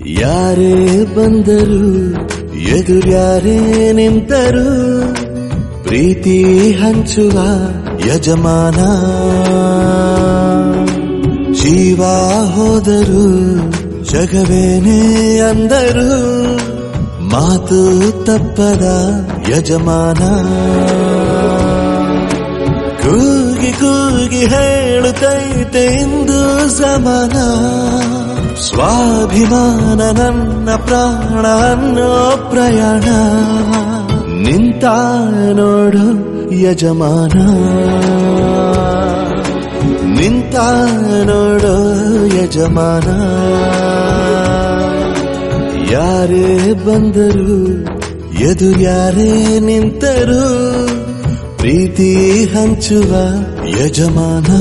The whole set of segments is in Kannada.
ಯಾರೇ ಬಂದರು ಎದುರ್ಯಾರೇ ನಿಂತರು ಪ್ರೀತಿ ಹಂಚುವ ಯಜಮಾನ ಜೀವ ಹೋದರು ಜಗವೇನೇ ಅಂದರು ಮಾತು ತಪ್ಪದ ಯಜಮಾನ ಕೂಗಿ ಕೂಗಿ ಹೇಳುತ್ತೈತೆ ಇಂದು ಸಮಾನ ಸ್ವಾಭಿಮಾನ ನನ್ನ ಪ್ರಾಣ ಅನ್ನೋ ಪ್ರಯಾಣ ನಿಂತ ನೋಡು ಯಜಮಾನ ನಿಂತ ನೋಡು ಯಜಮಾನ ಯಾರೇ ಬಂದರು ಎದುರು ಯಾರೇ ನಿಂತರು ಪ್ರೀತಿ ಹಂಚುವ ಯಜಮಾನ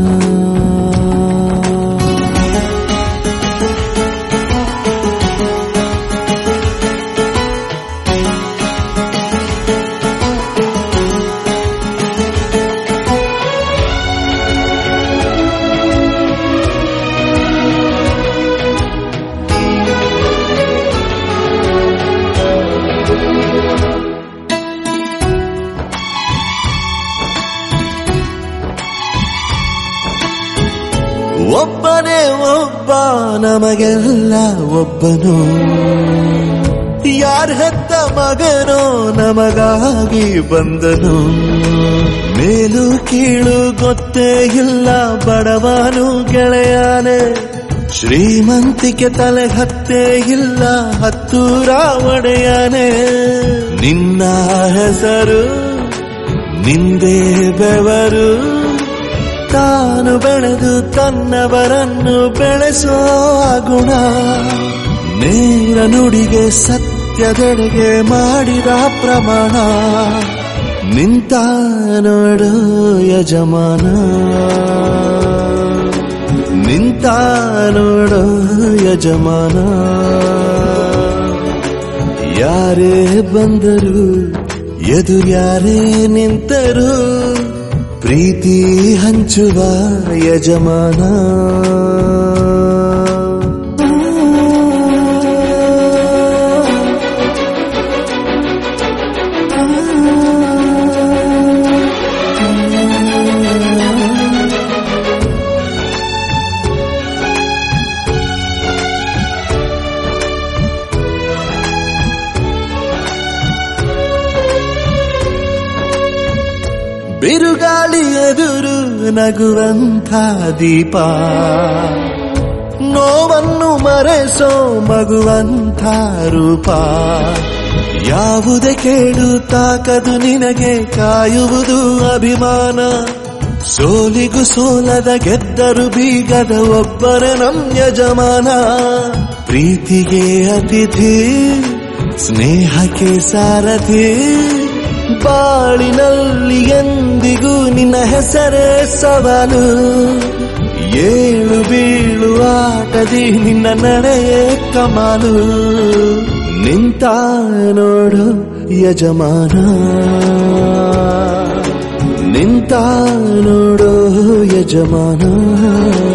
ಒಬ್ಬನೇ ಒಬ್ಬ ನಮಗೆಲ್ಲ ಒಬ್ಬನು ಯಾರ ಹೆತ್ತ ಮಗನೋ ನಮಗಾಗಿ ಬಂದನು ಮೇಲು ಕೀಳು ಗೊತ್ತೇ ಇಲ್ಲ ಬಡವನು ಗೆಳೆಯಾನೆ ಶ್ರೀಮಂತಿಕೆ ತಲೆ ಹತ್ತೇ ಇಲ್ಲ ಹತ್ತೂರ ಒಡೆಯಾನೆ ನಿನ್ನ ಹೆಸರು ನಿಂದೇ ಬೆವರು ತಾನು ಬೆಳೆದು ತನ್ನವರನ್ನು ಬೆಳೆಸೋ ಗುಣ ನೇರ ನುಡಿಗೆ ಸತ್ಯದೆಡೆಗೆ ಮಾಡಿದ ಪ್ರಮಾಣ ನಿಂತ ನೋಡು ಯಜಮಾನ ನಿಂತ ನೋಡು ಯಜಮಾನ ಯಾರೇ ಬಂದರು ಎದುರು ಯಾರೇ ನಿಂತರು ಪ್ರೀತಿ ಹಂಚುವ ಯಜಮಾನ ಬಿರುಗಾಳಿ ಎದುರು ನಗುವಂಥ ದೀಪ ನೋವನ್ನು ಮರೆಸೋ ಮಗುವಂಥ ರೂಪ ಯಾವುದೇ ಕೇಳು ತಾಕದು ನಿನಗೆ ಕಾಯುವುದು ಅಭಿಮಾನ ಸೋಲಿಗೂ ಸೋಲದ ಗೆದ್ದರು ಬೀಗದ ಒಬ್ಬರ ನಮ್ ಯಜಮಾನ ಪ್ರೀತಿಗೆ ಅತಿಥಿ ಸ್ನೇಹಕ್ಕೆ ಸಾರಥಿ ಬಾಳಿನಲ್ಲಿ ಎಂದಿಗೂ ನಿನ್ನ ಹೆಸರೇ ಸವಾಲು ಏಳು ಬೀಳು ಆಟದಿ ನಿನ್ನ ನಡೆಯೇ ಕಮಾಲು ನಿಂತ ನೋಡು ಯಜಮಾನ ನಿಂತ ನೋಡು ಯಜಮಾನ